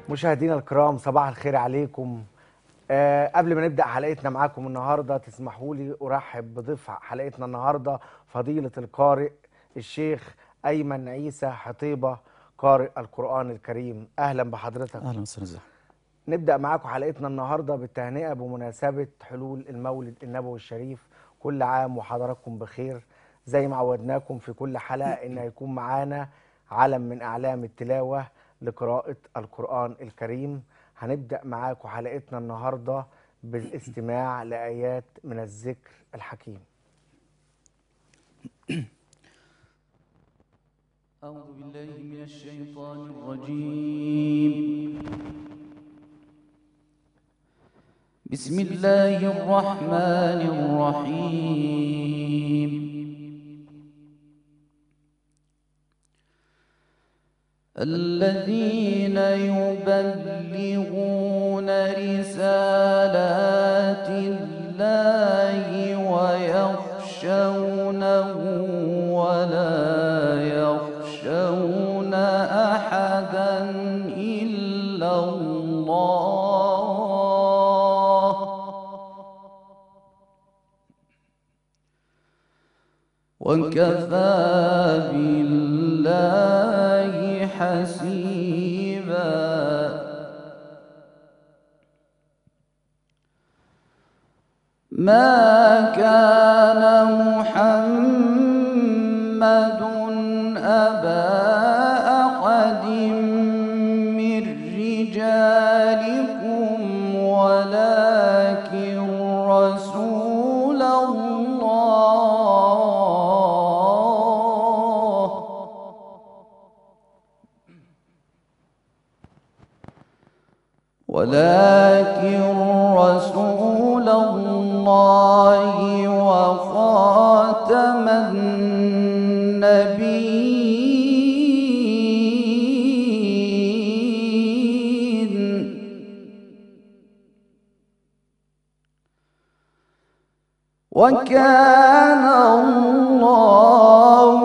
مشاهدينا الكرام صباح الخير عليكم أه قبل ما نبدأ حلقتنا معاكم النهاردة تسمحوا لي أرحب بضيف حلقتنا النهاردة فضيلة القارئ الشيخ أيمن عيسى حطيبة قارئ القرآن الكريم أهلا بحضرتك اهلا وسهلا زحمة. نبدأ معاكم حلقتنا النهاردة بالتهنئة بمناسبة حلول المولد النبوي الشريف كل عام وحضراتكم بخير زي ما عودناكم في كل حلقة إن هيكون معانا علم من أعلام التلاوة لقراءة القرآن الكريم هنبدأ معاكم حلقتنا النهاردة بالاستماع لآيات من الذكر الحكيم أعوذ بالله من الشيطان الرجيم بسم الله الرحمن الرحيم الذين يبلغون رسالات الله ويخشونه ولا يخشون أحدا إلا الله وكفى بالله حسيبا ما كان محمد أبا أحد من رجالكم ولكن رسول الله ولكن رسول الله وخاتم النبيين وكان الله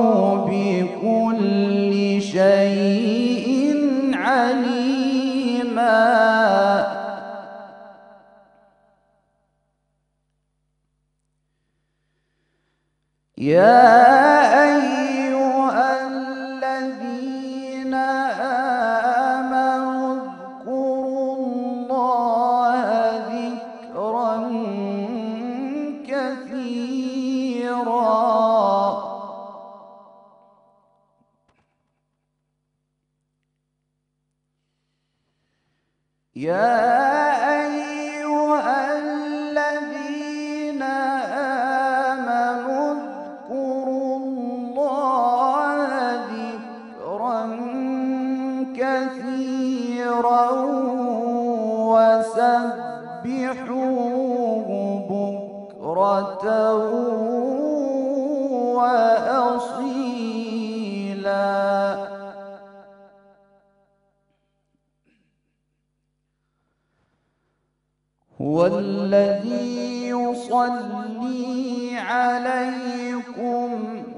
بكل شيء عليما يا أيها الذين آمنوا اذكروا الله ذكرا كثيرا يا أيها الذين آمنوا اذكروا الله ذكرا كثيرا وسبحوه بكرة وأصيلا هو الذي يصلي عليكم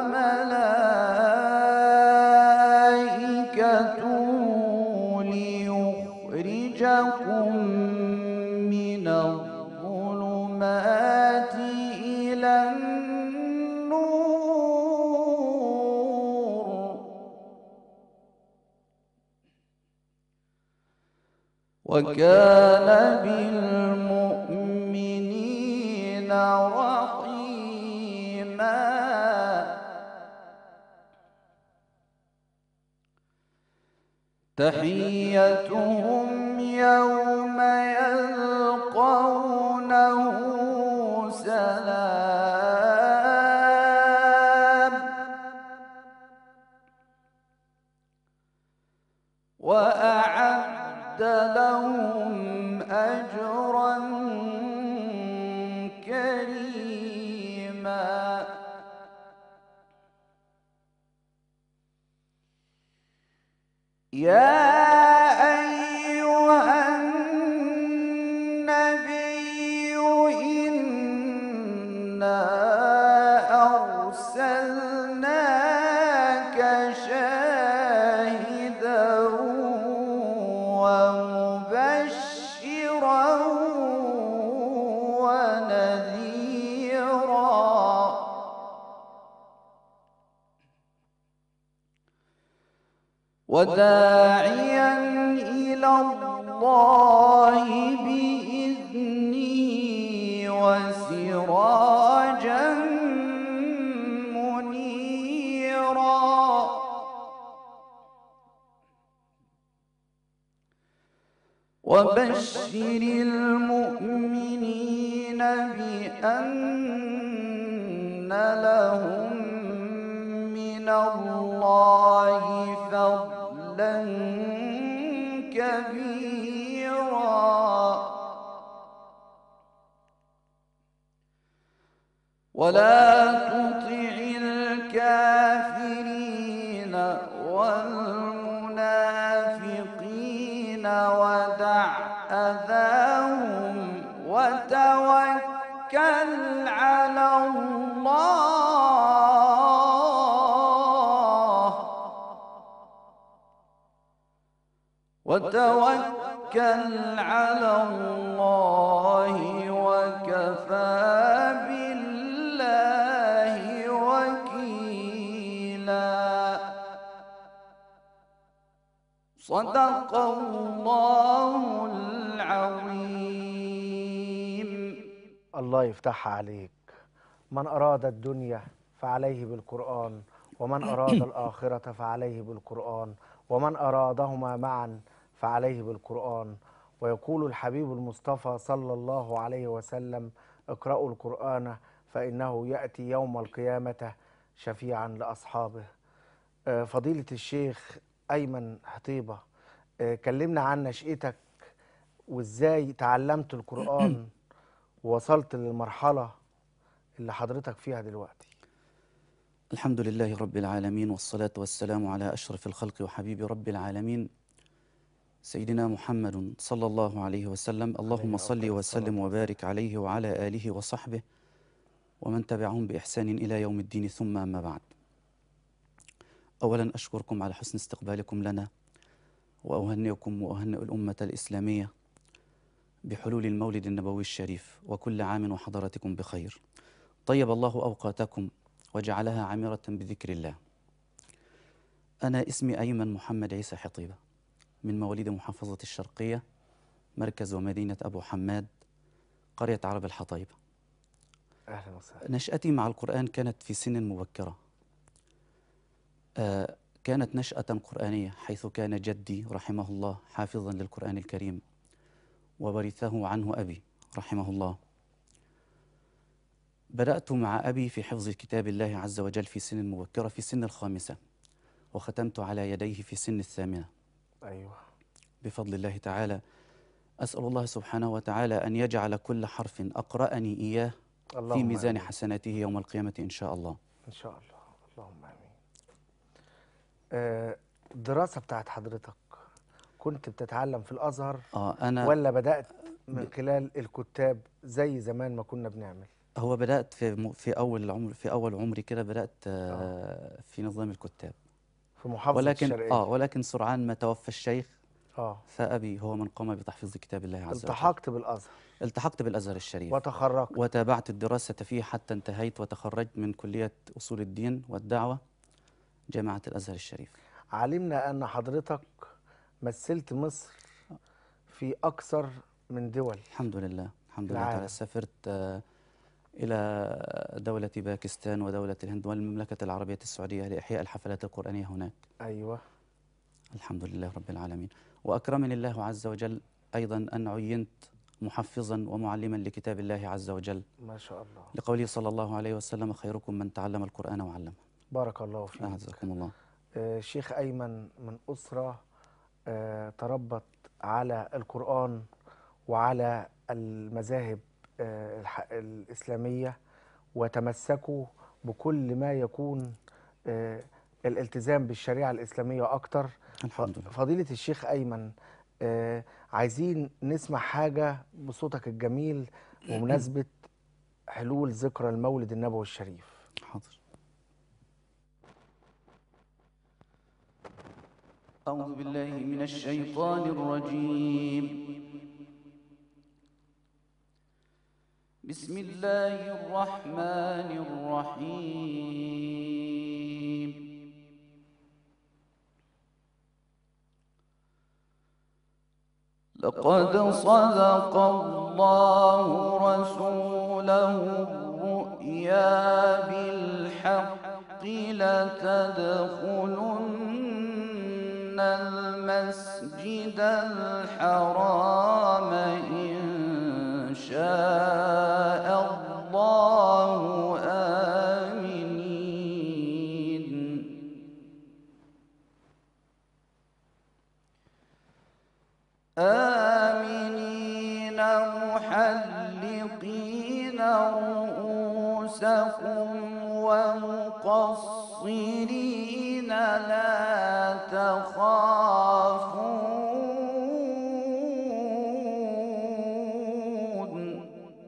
وملائكته ليخرجكم من الظلمات إلى النور وكان بالمؤمنين رحيما تحيتهم يوم يلقونه سلام وأعد لهم أجرا كريما يا أيها النبي إنا أرسلناك شاهدا وداعيا إلى الله بإذنه وسراجا منيرا وبشر المؤمنين بأن لهم من الله فضلا كبيرا ولا تطع الكافرين والمنافقين ودع أذاهم وتوكل على الله وتوكل على الله وكفى بالله وكيلا صدق الله العظيم الله يفتحها عليك من أراد الدنيا فعليه بالقرآن ومن أراد الآخرة فعليه بالقرآن ومن أرادهما معا فعليه بالقرآن ويقول الحبيب المصطفى صلى الله عليه وسلم اقرأوا القرآن فإنه يأتي يوم القيامة شفيعا لأصحابه آه، فضيلة الشيخ أيمن حطيبة آه، كلمنا عن نشأتك وإزاي تعلمت القرآن ووصلت للمرحلة اللي حضرتك فيها دلوقتي الحمد لله رب العالمين والصلاة والسلام على أشرف الخلق وحبيب رب العالمين سيدنا محمد صلى الله عليه وسلم اللهم صل أفضل وسلم وبارك عليه وعلى آله وصحبه ومن تبعهم بإحسان إلى يوم الدين ثم أما بعد أولا أشكركم على حسن استقبالكم لنا وأهنئكم وأهنئ الأمة الإسلامية بحلول المولد النبوي الشريف وكل عام وحضراتكم بخير طيب الله أوقاتكم وجعلها عامرة بذكر الله أنا اسمي أيمن محمد عيسى حطيبة من مواليد محافظة الشرقية مركز ومدينة أبو حماد قرية عرب الحطيبة أهلا وسهلا نشأتي مع القرآن كانت في سن مبكرة آه كانت نشأة قرآنية حيث كان جدي رحمه الله حافظا للقرآن الكريم وورثه عنه أبي رحمه الله بدأت مع أبي في حفظ كتاب الله عز وجل في سن مبكرة في سن الخامسة وختمت على يديه في سن الثامنة أيوه بفضل الله تعالى أسأل الله سبحانه وتعالى أن يجعل كل حرف أقرأني إياه في اللهم ميزان آمين. حسناته يوم القيامة إن شاء الله إن شاء الله اللهم آمين آه، الدراسة بتاعت حضرتك كنت بتتعلم في الأزهر آه أنا ولا بدأت من خلال الكتاب زي زمان ما كنا بنعمل هو بدأت في م- في أول عمر في أول عمري كده بدأت آه في نظام الكتاب في محافظة ولكن الشرقية آه ولكن سرعان ما توفى الشيخ آه فأبي هو من قام بتحفيظ كتاب الله عز وجل التحقت بالأزهر التحقت بالأزهر الشريف وتخرجت وتابعت الدراسة فيه حتى انتهيت وتخرجت من كلية أصول الدين والدعوة جامعة الأزهر الشريف علمنا أن حضرتك مثلت مصر في أكثر من دول الحمد لله الحمد لله العالم. تعالى سافرت آه، إلى دولة باكستان ودولة الهند والمملكة العربية السعودية لإحياء الحفلات القرآنية هناك أيوه الحمد لله رب العالمين وأكرمني الله عز وجل أيضا أن عينت محفظا ومعلما لكتاب الله عز وجل ما شاء الله لقوله صلى الله عليه وسلم خيركم من تعلم القرآن وعلمه بارك الله فيك أعزكم الله آه، شيخ أيمن من أسرة آه، تربت على القرآن وعلى المذاهب آه، الح- الإسلامية وتمسكوا بكل ما يكون آه، الالتزام بالشريعة الإسلامية أكتر الحمد لله فضيلة الشيخ أيمن آه، عايزين نسمع حاجة بصوتك الجميل بمناسبة حلول ذكرى المولد النبوي الشريف حاضر أعوذ بالله من الشيطان الرجيم بسم الله الرحمن الرحيم لقد صدق الله رسوله الرؤيا بالحق لتدخلن المسجد الحرام إن شاء الله آمنين آمنين محلقين رؤوسكم ومقصرين لا تخافون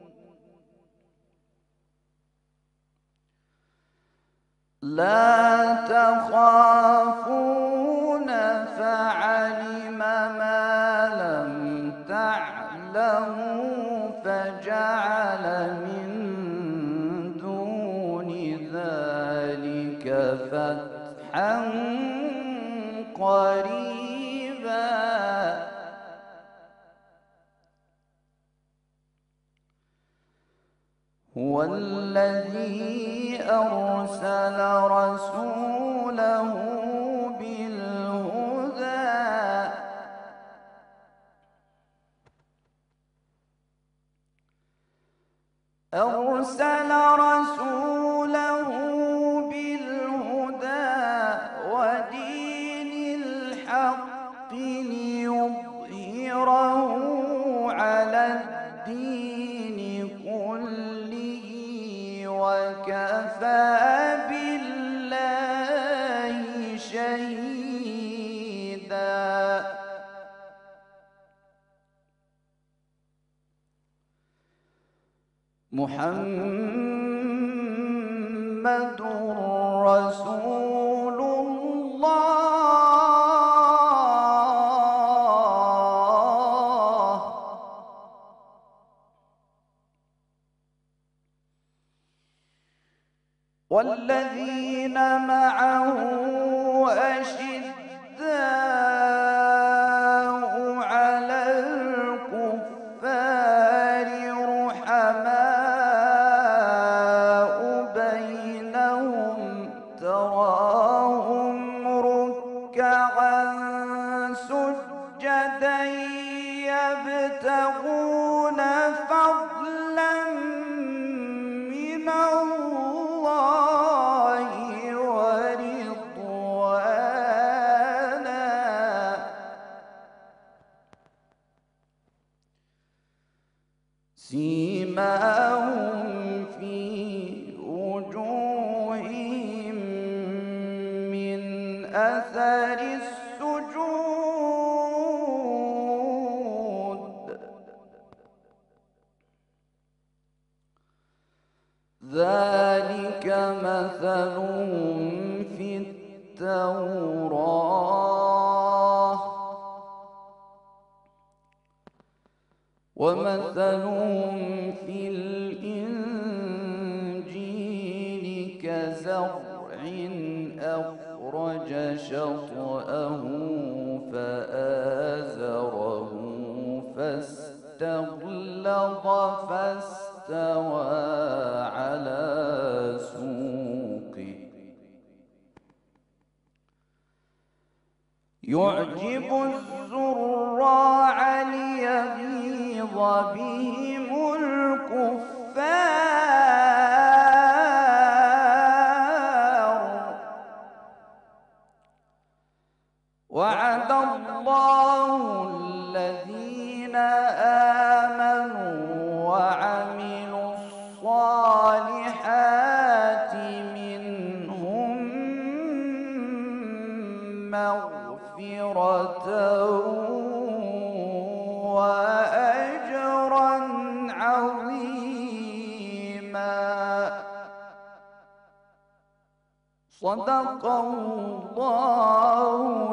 لا تخافون فعلم ما لم تعلموا فجعل من دون ذلك فتحا قريبا هو الذي أرسل رسوله بالهدى أرسل رسوله بالهدى ودين الحق ليظهره على الدين كله وكفى بالله شهيدا محمد رسول الله والذين معه أشداء على الكفار رحماء بينهم تراهم ركعا سجدا يبتغون فضلا من الله ورضوانا سيماهم في وجوههم من أثر السجود ذلك مثلهم في التوراة ومثلهم في الإنجيل كزرع أخرج شطأه فآزره فاستغلظ فاستوى على سوقه يعجب الزراع ليغيظ بهم الكفار وعد الله الذين آمنوا وعملوا الصالحات منهم مغفرة وأجرا عظيما صدق الله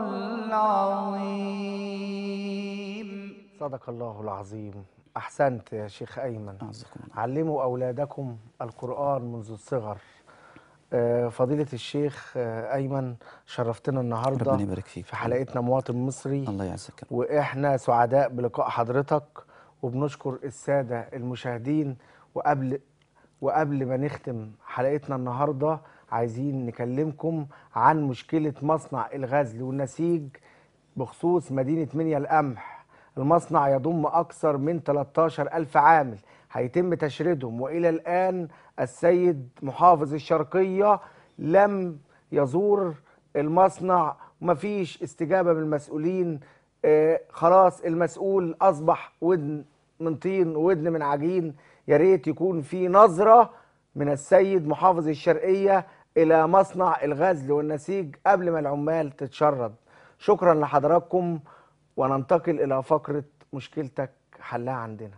العظيم صدق الله العظيم أحسنت يا شيخ أيمن أعزكم الله علموا أولادكم القرآن منذ الصغر آه، فضيلة الشيخ آه، أيمن شرفتنا النهاردة ربنا يبارك فيك في حلقتنا مواطن مصري الله يعزك وإحنا سعداء بلقاء حضرتك وبنشكر السادة المشاهدين وقبل وقبل ما نختم حلقتنا النهاردة عايزين نكلمكم عن مشكلة مصنع الغزل والنسيج بخصوص مدينة منيا القمح المصنع يضم أكثر من 13 ألف عامل هيتم تشريدهم وإلى الآن السيد محافظ الشرقية لم يزور المصنع ومفيش استجابة من المسؤولين آه خلاص المسؤول أصبح ودن من طين ودن من عجين يا ريت يكون في نظرة من السيد محافظ الشرقية إلى مصنع الغزل والنسيج قبل ما العمال تتشرد شكرا لحضراتكم وننتقل إلى فقرة مشكلتك حلها عندنا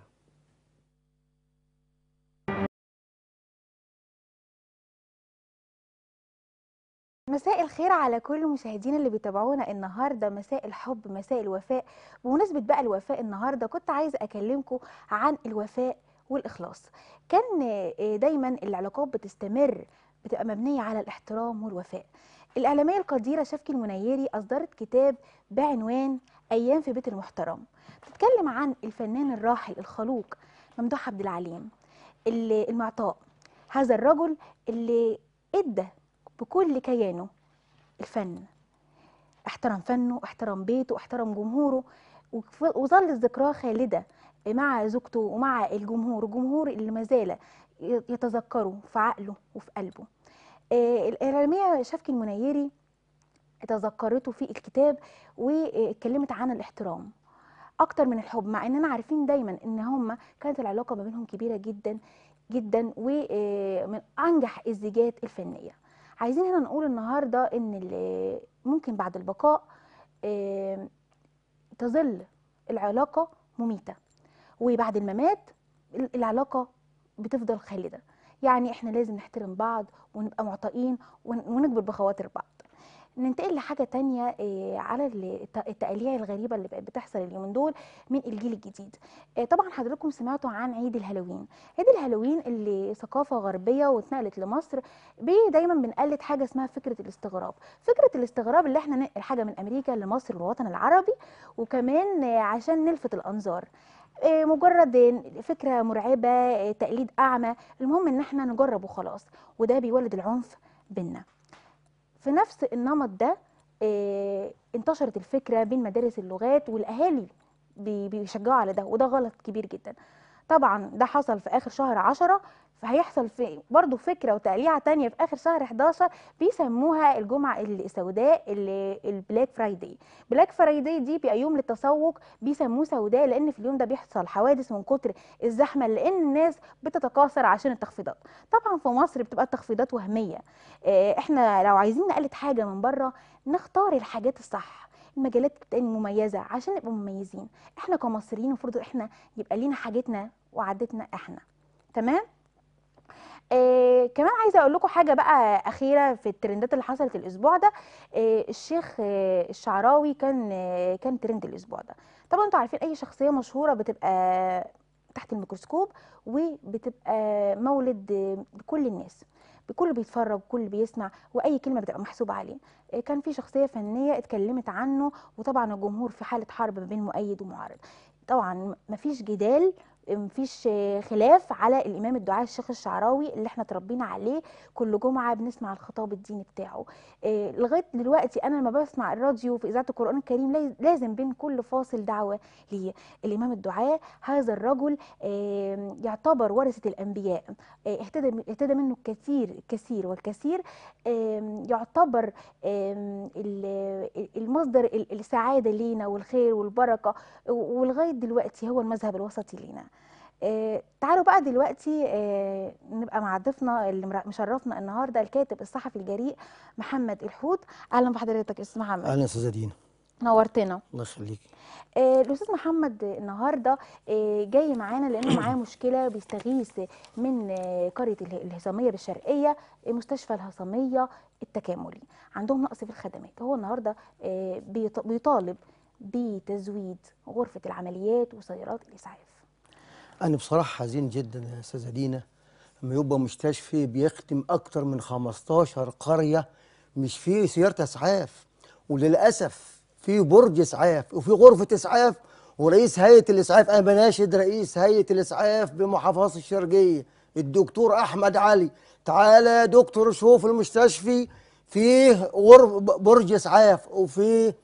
مساء الخير على كل مشاهدينا اللي بيتابعونا النهارده مساء الحب مساء الوفاء بمناسبه بقى الوفاء النهارده كنت عايزه اكلمكم عن الوفاء والاخلاص كان آه، دايما العلاقات بتستمر بتبقى مبنيه على الاحترام والوفاء الاعلاميه القديره شفكي المنيري اصدرت كتاب بعنوان ايام في بيت المحترم بتتكلم عن الفنان الراحل الخلوق ممدوح عبد العليم اللي- المعطاء هذا الرجل اللي ادى بكل كيانه الفن احترم فنه احترم بيته احترم جمهوره وف- وظلت ذكراه خالدة مع زوجته ومع الجمهور الجمهور اللي ما زال يتذكره في عقله وفي قلبه آه، الإعلامية شفكي المنيري تذكرته في الكتاب واتكلمت عن الاحترام اكتر من الحب مع اننا عارفين دايما ان هم كانت العلاقه ما بينهم كبيره جدا جدا ومن انجح الزيجات الفنيه عايزين هنا نقول النهارده ان ال- ممكن بعد البقاء آه، تظل العلاقه مميته وبعد الممات ال- العلاقه بتفضل خالده يعني احنا لازم نحترم بعض ونبقى معطائين ون- ونكبر بخواطر بعض ننتقل لحاجة تانية آه، على الت- التقاليع الغريبة اللي بقت بتحصل اليومين دول من الجيل الجديد آه، طبعا حضراتكم سمعتوا عن عيد الهالوين عيد الهالوين اللي ثقافة غربية واتنقلت لمصر بي دايما بنقلد حاجة اسمها فكرة الاستغراب فكرة الاستغراب اللي احنا ننقل حاجة من أمريكا لمصر والوطن العربي وكمان آه، عشان نلفت الأنظار آه، مجرد آه، فكرة مرعبة آه، تقليد أعمى المهم إن احنا نجرب وخلاص وده بيولد العنف بينا في نفس النمط ده آه، انتشرت الفكرة بين مدارس اللغات والأهالي بي- بيشجعوا على ده وده غلط كبير جدا طبعا ده حصل في آخر شهر عشرة فهيحصل في برضه فكرة وتقليعة تانية في آخر شهر 11 بيسموها الجمعة السوداء ال- البلاك فرايداي بلاك فرايداي دي بيبقى يوم للتسوق بيسموه سوداء لأن في اليوم ده بيحصل حوادث من كتر الزحمة لأن الناس بتتكاثر عشان التخفيضات طبعا في مصر بتبقى التخفيضات وهمية آه، احنا لو عايزين نقلد حاجه من بره نختار الحاجات الصح المجالات التانية مميزه عشان نبقى مميزين احنا كمصريين المفروض احنا يبقى لينا حاجتنا وعادتنا احنا تمام آه كمان عايزه اقول لكم حاجه بقى اخيره في الترندات اللي حصلت الاسبوع ده آه الشيخ آه الشعراوي كان آه كان ترند الاسبوع ده طبعا انتوا عارفين اي شخصيه مشهوره بتبقى تحت الميكروسكوب وبتبقى مولد آه، لكل الناس بكل بيتفرج كل بيسمع واي كلمه بتبقى محسوبه عليه آه، كان في شخصيه فنيه اتكلمت عنه وطبعا الجمهور في حاله حرب ما بين مؤيد ومعارض طبعا مفيش جدال مفيش آه، خلاف على الامام الدعاء الشيخ الشعراوي اللي احنا تربينا عليه كل جمعه بنسمع الخطاب الديني بتاعه آه، لغايه دلوقتي انا لما بسمع الراديو في اذاعه القران الكريم لاز- لازم بين كل فاصل دعوه ليه الامام الدعاء هذا الرجل آه، يعتبر ورثه الانبياء آه، اهتدى اهتدى منه الكثير الكثير والكثير آم، يعتبر آم، ال- المصدر ال- السعاده لينا والخير والبركه و- ولغايه دلوقتي هو المذهب الوسطي لينا آه، تعالوا بقى دلوقتي آه، نبقى مع ضيفنا اللي مرا- مشرفنا النهارده الكاتب الصحفي الجريء محمد الحوت اهلا بحضرتك يا استاذ محمد اهلا يا استاذه دينا نورتنا الله يخليكي آه، الاستاذ محمد النهارده آه، جاي معانا لانه معاه مشكله بيستغيث من آه، قريه اله- الهصاميه بالشرقيه آه، مستشفى الهصاميه التكاملي عندهم نقص في الخدمات هو النهارده آه، بيط- بيطالب بتزويد غرفه العمليات وسيارات الاسعاف انا بصراحه حزين جدا يا استاذه دينا لما يبقى مستشفى بيخدم اكتر من 15 قريه مش فيه سياره اسعاف وللاسف في برج اسعاف وفي غرفه اسعاف ورئيس هيئه الاسعاف انا بناشد رئيس هيئه الاسعاف بمحافظه الشرقيه الدكتور احمد علي تعالى يا دكتور شوف المستشفى فيه غرف برج اسعاف وفيه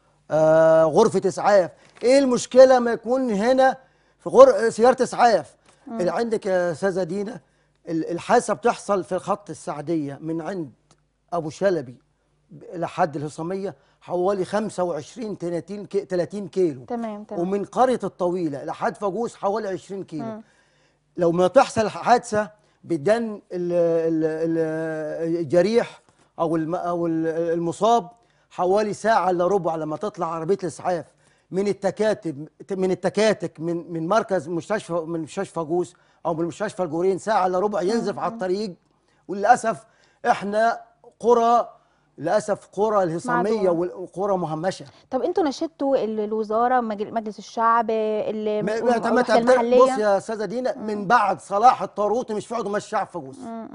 آه غرفه اسعاف ايه المشكله ما يكون هنا في غر... سياره اسعاف اللي عندك يا استاذه دينا ال- الحادثه بتحصل في خط السعديه من عند ابو شلبي لحد الهصاميه حوالي 25 30 كي 30 كيلو تمام تمام ومن قريه الطويله لحد فاجوس حوالي 20 كيلو لو ما تحصل حادثه بدن ال- ال- ال- الجريح او الم- او ال- المصاب حوالي ساعه الا ربع لما تطلع عربيه الاسعاف من التكاتب من التكاتك من من مركز مستشفى من مستشفى جوز او من مستشفى الجورين ساعه الا ربع ينزف على الطريق وللاسف احنا قرى للاسف قرى الهصاميه معدومة. وقرى مهمشه طب انتوا نشدتوا ال- الوزاره مجل- مجلس الشعب ال- ما- الوحدة ما- ما- بص المحليه يا استاذه دينا من بعد صلاح الطاروطي مش في عضو ماشي الشعب فجوز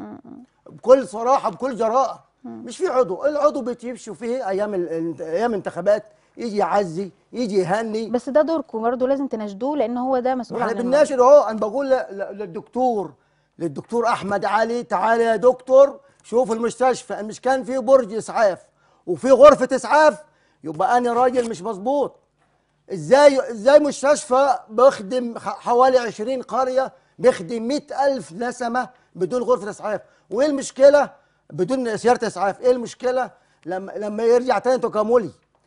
بكل صراحه بكل جراءه مش في عضو العضو بتمشي فيه ايام ال- ال- ايام الانتخابات يجي يعزي يجي يهني بس ده دوركم برضه لازم تناشدوه لان هو ده مسؤول واحنا عن الموضوع. بنناشد اهو انا بقول ل- ل- للدكتور للدكتور احمد علي تعالى يا دكتور شوف المستشفى مش كان فيه برج اسعاف وفي غرفه اسعاف يبقى انا راجل مش مظبوط ازاي ازاي مستشفى بيخدم ح- حوالي 20 قريه بيخدم 100000 نسمه بدون غرفه اسعاف وايه المشكله بدون سياره اسعاف ايه المشكله لما لما يرجع تاني تكاملي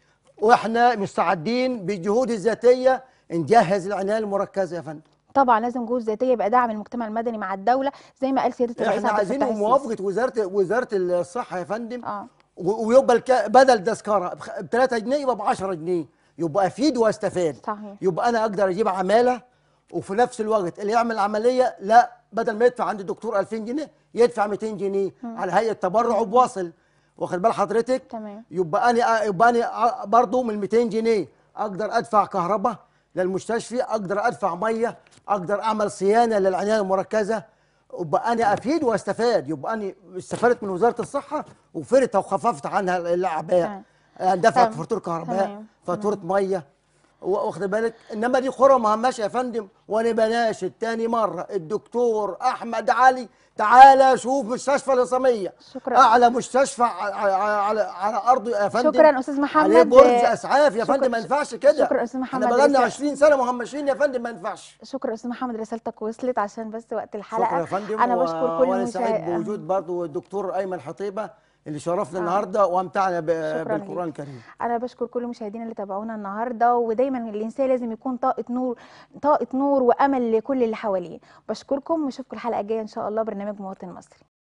واحنا مستعدين بالجهود الذاتيه نجهز العنايه المركزه يا فندم طبعا لازم جهود ذاتيه يبقى دعم المجتمع المدني مع الدوله زي ما قال سياده الرئيس احنا عبد عايزين الفتاح السيسي موافقه وزاره وزاره الصحه يا فندم اه و- ويبقى الك... بدل تذكره ب 3 جنيه يبقى ب 10 جنيه يبقى افيد واستفاد صحيح. يبقى انا اقدر اجيب عماله وفي نفس الوقت اللي يعمل عمليه لا بدل ما يدفع عند الدكتور 2000 جنيه يدفع 200 جنيه على هيئه تبرع وبواصل واخد بال حضرتك تمام. يبقى انا يبقى انا برضه من 200 جنيه اقدر ادفع كهرباء للمستشفى اقدر ادفع ميه اقدر اعمل صيانه للعنايه المركزه يبقى انا افيد واستفاد يبقى انا استفدت من وزاره الصحه وفرت وخففت عنها الاعباء دفعت تمام. فاتوره كهرباء تمام. فاتوره ميه واخد بالك انما دي قرى مهمشه يا فندم وانا بناشد تاني مره الدكتور احمد علي تعالى شوف مستشفى الهصاميه شكراً. اعلى مستشفى على على, على ارض يا فندم شكراً أستاذ محمد. عليه برج اسعاف يا شكراً- فندم ما ينفعش كده شكراً أستاذ محمد احنا بقالنا رسالة. 20 سنه مهمشين يا فندم ما ينفعش شكرا استاذ محمد رسالتك وصلت عشان بس وقت الحلقه شكرا يا فندم انا و- بشكر كل وانا سعيد المشاهدين بوجود برضه الدكتور ايمن حطيبه اللي شرفنا النهارده وامتعنا ب- شكراً بالقران ليك. الكريم انا بشكر كل المشاهدين اللي تابعونا النهارده ودايما الانسان لازم يكون طاقه نور طاقه نور وامل لكل اللي حواليه بشكركم واشوفكم الحلقه الجايه ان شاء الله برنامج مواطن مصري